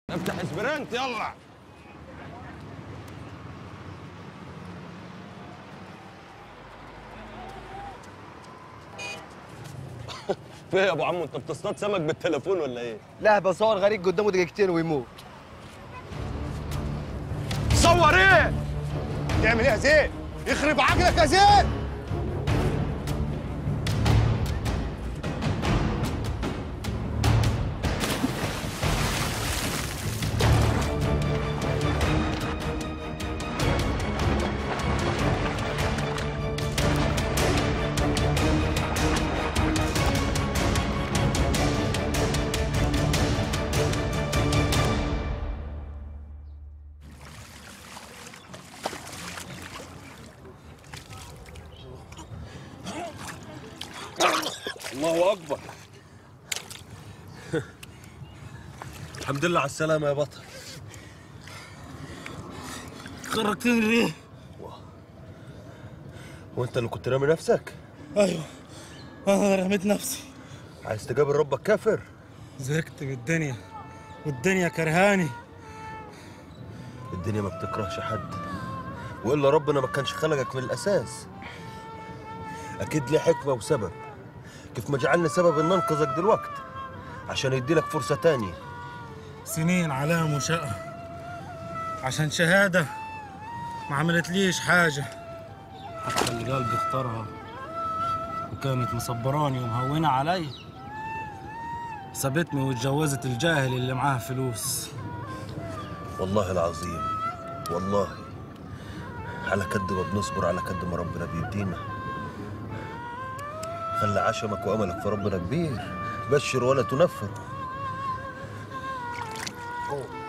افتح اسبرنت يلا في إيه يا ابو عمو انت بتصطاد سمك بالتليفون ولا ايه؟ لا بصور غريق قدامه دقيقتين ويموت صور ايه؟ تعمل ايه يا زين؟ يخرب عقلك يا زين! الله اكبر الحمد لله على السلامة يا بطل خرجتني ليه؟ وانت اللي كنت رامي نفسك؟ ايوه انا رميت نفسي عايز تقابل ربك كافر؟ زهقت من الدنيا والدنيا كرهاني الدنيا ما بتكرهش حد والا ربنا ما كانش خلقك من الاساس اكيد ليه حكمه وسبب كيف ما جعلنا سبب ان ننقذك دلوقتي عشان يديلك فرصه تانية سنين علام وشقة عشان شهادة ما عملت ليش حاجة حتى اللي قلبي اختارها وكانت مصبراني ومهونة علي سابتني واتجوزت الجاهل اللي معاه فلوس والله العظيم والله على قد ما بنصبر على قد ما ربنا بيدينا خلي عشمك واملك في ربنا كبير بشر ولا تنفر